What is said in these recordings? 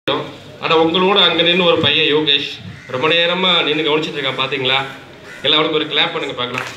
ஆனால் உங்களோட அங்கே நின்று ஒரு பையன் யோகேஷ் ரொம்ப நேரமாக நின்று கவனிச்சிட்டு இருக்கான் பார்த்தீங்களா எல்லாம் அவனுக்கு ஒரு கிளாப் பண்ணுங்க பார்க்கலாம்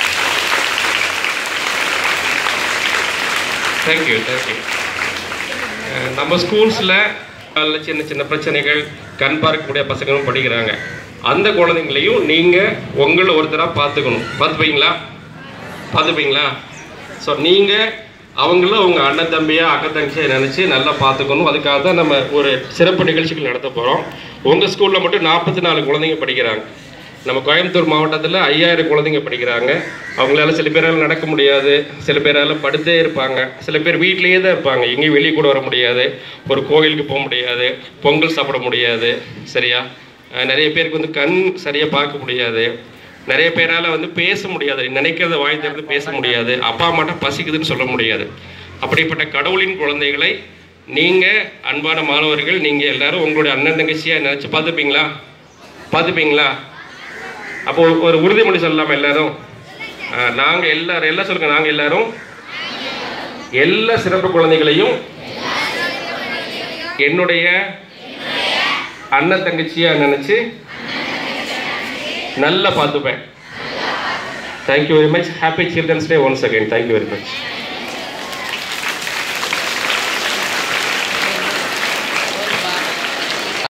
தேங்க்யூ தேங்க்யூ நம்ம ஸ்கூல்ஸில் சின்ன சின்ன பிரச்சனைகள் கண் பார்க்கக்கூடிய பசங்களும் படிக்கிறாங்க அந்த குழந்தைங்களையும் நீங்கள் உங்களை ஒருத்தராக பார்த்துக்கணும் பார்த்துப்பீங்களா பார்த்துப்பீங்களா ஸோ நீங்கள் அவங்கள உங்கள் அண்ணன் தம்பியா அக்கா தங்கச்சியை நினச்சி நல்லா பார்த்துக்கணும் அதுக்காக தான் நம்ம ஒரு சிறப்பு நிகழ்ச்சிகள் நடத்த போகிறோம் உங்கள் ஸ்கூலில் மட்டும் நாற்பத்தி நாலு குழந்தைங்க படிக்கிறாங்க நம்ம கோயம்புத்தூர் மாவட்டத்தில் ஐயாயிரம் குழந்தைங்க படிக்கிறாங்க அவங்களால சில பேரால் நடக்க முடியாது சில பேரால் படுத்தே இருப்பாங்க சில பேர் வீட்டிலேயே தான் இருப்பாங்க எங்கேயும் வெளியே கூட வர முடியாது ஒரு கோயிலுக்கு போக முடியாது பொங்கல் சாப்பிட முடியாது சரியா அஹ் நிறைய பேருக்கு வந்து கண் சரியாக பார்க்க முடியாது நிறைய பேரால் வந்து பேச முடியாது நினைக்கிறத வாய் திறந்து பேச முடியாது அப்பா அம்மாட்ட பசிக்குதுன்னு சொல்ல முடியாது அப்படிப்பட்ட கடவுளின் குழந்தைகளை நீங்கள் அன்பான மாணவர்கள் நீங்கள் எல்லாரும் உங்களுடைய அண்ணன் தங்கச்சியாக நினச்சி பார்த்துப்பீங்களா பார்த்துப்பீங்களா அப்போ ஒரு- ஒரு உறுதிமொழி சொல்லலாமா எல்லாரும் நாங்கள் எல்லாரும் எல்லாம் சொல்லுங்க நாங்கள் எல்லாரும் எல்லா சிறப்பு குழந்தைகளையும் என்னுடைய அண்ணன் தங்கச்சியா நினைச்சு நல்லா பார்த்துப்பேன் thank you very much happy children's day once again thank you very much